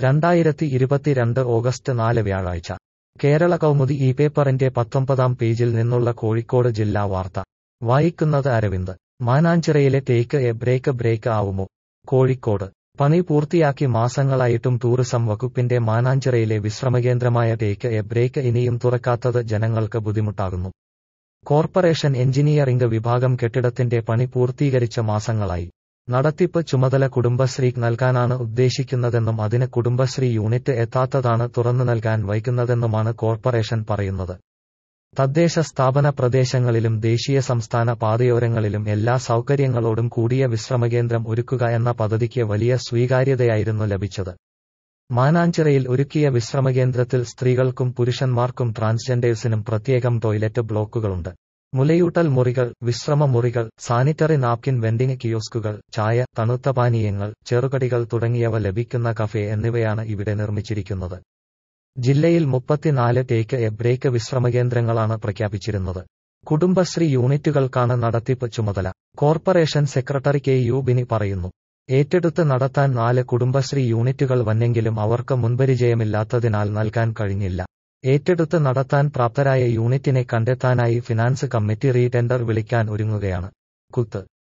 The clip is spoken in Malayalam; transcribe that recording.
രണ്ടായിരത്തി ഇരുപത്തിരണ്ട് ഓഗസ്റ്റ് നാല് വ്യാഴാഴ്ച കേരള കൗമുദി ഈ പേപ്പറിന്റെ പത്തൊമ്പതാം പേജിൽ നിന്നുള്ള കോഴിക്കോട് ജില്ലാ വാർത്ത വായിക്കുന്നത് അരവിന്ദ് മാനാഞ്ചിറയിലെ ടേക്ക് എ ബ്രേക്ക് ബ്രേക്ക് ആവുമോ കോഴിക്കോട് പണി പൂർത്തിയാക്കി മാസങ്ങളായിട്ടും ടൂറിസം വകുപ്പിന്റെ മാനാഞ്ചിറയിലെ വിശ്രമകേന്ദ്രമായ ടേക്ക് എ ബ്രേക്ക് ഇനിയും തുറക്കാത്തത് ജനങ്ങൾക്ക് ബുദ്ധിമുട്ടാകുന്നു കോർപ്പറേഷൻ എഞ്ചിനീയറിംഗ് വിഭാഗം കെട്ടിടത്തിന്റെ പണി പൂർത്തീകരിച്ച മാസങ്ങളായി നടത്തിപ്പ് ചുമതല കുടുംബശ്രീക്ക് നൽകാനാണ് ഉദ്ദേശിക്കുന്നതെന്നും അതിന് കുടുംബശ്രീ യൂണിറ്റ് എത്താത്തതാണ് തുറന്നു നൽകാൻ വൈകുന്നതെന്നുമാണ് കോർപ്പറേഷൻ പറയുന്നത് തദ്ദേശ സ്ഥാപന പ്രദേശങ്ങളിലും ദേശീയ സംസ്ഥാന പാതയോരങ്ങളിലും എല്ലാ സൗകര്യങ്ങളോടും കൂടിയ വിശ്രമകേന്ദ്രം ഒരുക്കുക എന്ന പദ്ധതിക്ക് വലിയ സ്വീകാര്യതയായിരുന്നു ലഭിച്ചത് മാനാഞ്ചിറയിൽ ഒരുക്കിയ വിശ്രമകേന്ദ്രത്തിൽ സ്ത്രീകൾക്കും പുരുഷന്മാർക്കും ട്രാൻസ്ജെൻഡേഴ്സിനും പ്രത്യേകം ടോയ്ലറ്റ് ബ്ലോക്കുകളുണ്ട് മുലയൂട്ടൽ മുറികൾ വിശ്രമ മുറികൾ സാനിറ്ററി നാപ്കിൻ വെൻഡിംഗ് കിയോസ്കുകൾ ചായ തണുത്ത പാനീയങ്ങൾ ചെറുകടികൾ തുടങ്ങിയവ ലഭിക്കുന്ന കഫേ എന്നിവയാണ് ഇവിടെ നിർമ്മിച്ചിരിക്കുന്നത് ജില്ലയിൽ മുപ്പത്തിനാല് ടേക്ക് എ ബ്രേക്ക് വിശ്രമകേന്ദ്രങ്ങളാണ് പ്രഖ്യാപിച്ചിരുന്നത് കുടുംബശ്രീ യൂണിറ്റുകൾക്കാണ് നടത്തിപ്പ് ചുമതല corporation secretary K U Bini പറയുന്നു ഏറ്റെടുത്ത് നടത്താൻ നാല് കുടുംബശ്രീ യൂണിറ്റുകൾ വന്നെങ്കിലും അവർക്ക് മുൻപരിചയമില്ലാത്തതിനാൽ നൽകാൻ കഴിഞ്ഞില്ല ഏറ്റെടുത്ത് നടത്താൻ പ്രാപ്തരായ യൂണിറ്റിനെ കണ്ടെത്താനായി ഫിനാൻസ് കമ്മിറ്റി റീടെൻഡർ വിളിക്കാൻ ഒരുങ്ങുകയാണ് കുത്ത്